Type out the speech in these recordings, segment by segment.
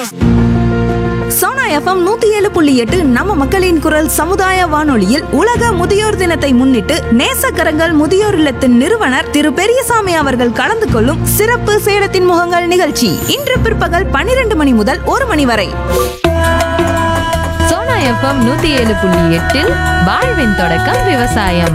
Sona FM நூத்தி ஏழு புள்ளி எட்டு நம்ம மக்களின் குரல் சமுதாய வானொலியில் உலக முதியோர் தினத்தை முன்னிட்டு நேசக்கரங்கள் முதியோர் இல்லத்தின் நிறுவனர் திரு பெரியசாமி அவர்கள் கலந்து கொள்ளும் சிறப்பு சேலத்தின் முகங்கள் நிகழ்ச்சி இன்று பிற்பகல் பன்னிரண்டு மணி முதல் ஒரு மணி வரை சோனா எஃப்எம் நூத்தி ஏழு புள்ளி எட்டில் வாழ்வின் தொடக்கம் விவசாயம்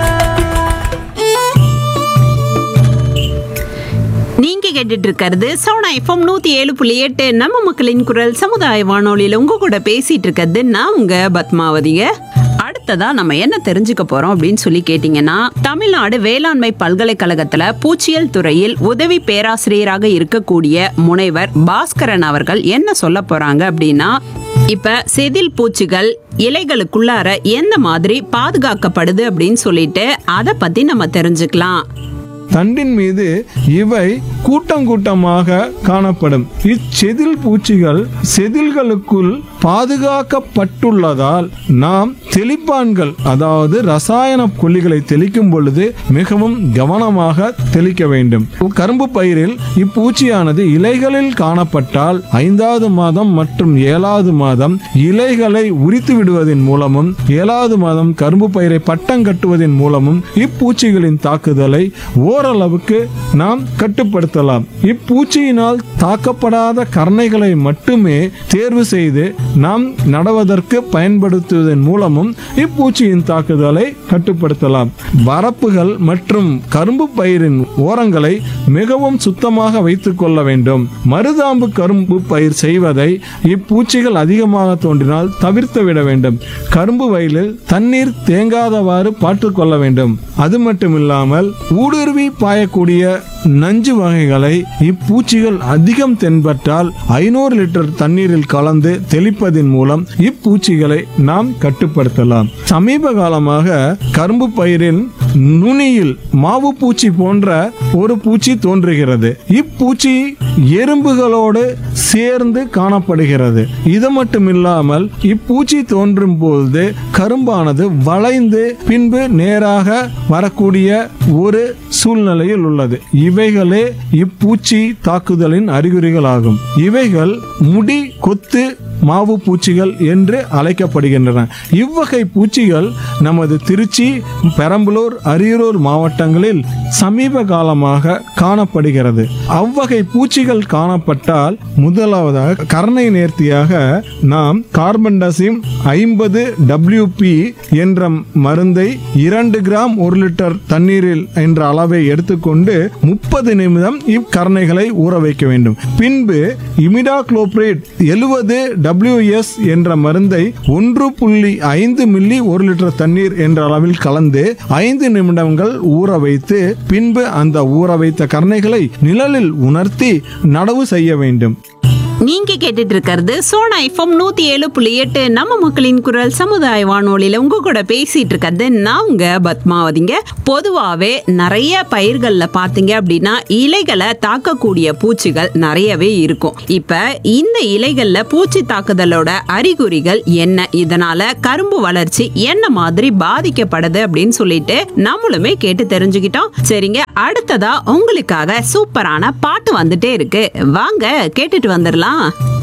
நீங்க கேட்டுட்டு இருக்கிறது சோனா எஃப்எம் நூத்தி ஏழு புள்ளி எட்டு நம்ம மக்களின் குரல் சமுதாய வானொலியில உங்க கூட பேசிட்டு இருக்கிறது நான் உங்க பத்மாவதிங்க அடுத்ததா நம்ம என்ன தெரிஞ்சுக்க போறோம் அப்படின்னு சொல்லி கேட்டீங்கன்னா தமிழ்நாடு வேளாண்மை பல்கலைக்கழகத்துல பூச்சியல் துறையில் உதவி பேராசிரியராக இருக்கக்கூடிய முனைவர் பாஸ்கரன் அவர்கள் என்ன சொல்ல போறாங்க அப்படின்னா இப்ப செதில் பூச்சிகள் இலைகளுக்குள்ளார எந்த மாதிரி பாதுகாக்கப்படுது அப்படின்னு சொல்லிட்டு அதை பத்தி நம்ம தெரிஞ்சுக்கலாம் தண்டின் மீது இவை கூட்டம் கூட்டமாக காணப்படும் இச்செதில் பூச்சிகள் செதில்களுக்குள் பாதுகாக்கப்பட்டுள்ளதால் நாம் தெளிப்பான்கள் அதாவது ரசாயன கொல்லிகளை தெளிக்கும் பொழுது மிகவும் கவனமாக தெளிக்க வேண்டும் கரும்பு பயிரில் இப்பூச்சியானது இலைகளில் காணப்பட்டால் ஐந்தாவது மாதம் மற்றும் ஏழாவது மாதம் இலைகளை உரித்து விடுவதன் மூலமும் ஏழாவது மாதம் கரும்பு பயிரை பட்டம் கட்டுவதன் மூலமும் இப்பூச்சிகளின் தாக்குதலை ஓரளவுக்கு நாம் கட்டுப்படுத்தலாம் இப்பூச்சியினால் தாக்கப்படாத கரணைகளை மட்டுமே தேர்வு செய்து நாம் நடவதற்கு பயன்படுத்துவதன் மூலமும் இப்பூச்சியின் தாக்குதலை கட்டுப்படுத்தலாம் வரப்புகள் மற்றும் கரும்பு பயிரின் ஓரங்களை மிகவும் சுத்தமாக வைத்துக் கொள்ள வேண்டும் மருதாம்பு கரும்பு பயிர் செய்வதை இப்பூச்சிகள் அதிகமாக தோன்றினால் தவிர்த்து விட வேண்டும் கரும்பு வயலில் தண்ணீர் தேங்காதவாறு பார்த்துக் கொள்ள வேண்டும் அது மட்டுமில்லாமல் ஊடுருவி பாயக்கூடிய நஞ்சு வகைகளை இப்பூச்சிகள் அதிகம் தென்பட்டால் ஐநூறு லிட்டர் தண்ணீரில் கலந்து தெளிப்பதன் மூலம் இப்பூச்சிகளை நாம் கட்டுப்படுத்தலாம் சமீப காலமாக கரும்பு பயிரின் நுனியில் மாவு பூச்சி போன்ற ஒரு பூச்சி தோன்றுகிறது இப்பூச்சி எறும்புகளோடு சேர்ந்து காணப்படுகிறது இது மட்டுமில்லாமல் இப்பூச்சி தோன்றும் பொழுது கரும்பானது வளைந்து பின்பு நேராக வரக்கூடிய ஒரு சூழ்நிலையில் உள்ளது இவைகளே இப்பூச்சி தாக்குதலின் அறிகுறிகளாகும் இவைகள் முடி கொத்து மாவு பூச்சிகள் என்று அழைக்கப்படுகின்றன இவ்வகை பூச்சிகள் நமது திருச்சி பெரம்பலூர் அரியலூர் மாவட்டங்களில் சமீப காலமாக காணப்படுகிறது அவ்வகை பூச்சிகள் காணப்பட்டால் முதலாவதாக கரணை நேர்த்தியாக நாம் கார்பன்டசிம் ஐம்பது டபிள்யூபி என்ற மருந்தை இரண்டு கிராம் ஒரு லிட்டர் தண்ணீரில் என்ற அளவை எடுத்துக்கொண்டு முப்பது நிமிடம் இக்கரணைகளை ஊற வைக்க வேண்டும் பின்பு இமிடாக்ளோபிரேட் எழுபது டபிள்யூஎஸ் என்ற மருந்தை ஒன்று புள்ளி ஐந்து மில்லி ஒரு லிட்டர் தண்ணீர் என்ற அளவில் கலந்து ஐந்து நிமிடங்கள் ஊற வைத்து பின்பு அந்த ஊற வைத்த கரணைகளை நிழலில் உணர்த்தி நடவு செய்ய வேண்டும் நீங்க கேட்டுட்டு இருக்கிறது சோனா எஃப்எம் நூத்தி ஏழு புள்ளி எட்டு நம்ம மக்களின் குரல் சமுதாய வானொலியில உங்க கூட பேசிட்டு இருக்கிறது நான் உங்க பத்மாவதிங்க பொதுவாவே நிறைய பயிர்கள்ல பாத்தீங்க அப்படின்னா இலைகளை தாக்கக்கூடிய பூச்சிகள் நிறையவே இருக்கும் இப்ப இந்த இலைகள்ல பூச்சி தாக்குதலோட அறிகுறிகள் என்ன இதனால கரும்பு வளர்ச்சி என்ன மாதிரி பாதிக்கப்படுது அப்படின்னு சொல்லிட்டு நம்மளுமே கேட்டு தெரிஞ்சுக்கிட்டோம் சரிங்க அடுத்ததா உங்களுக்காக சூப்பரான பாட்டு வந்துட்டே இருக்கு வாங்க கேட்டுட்டு வந்துடலாம்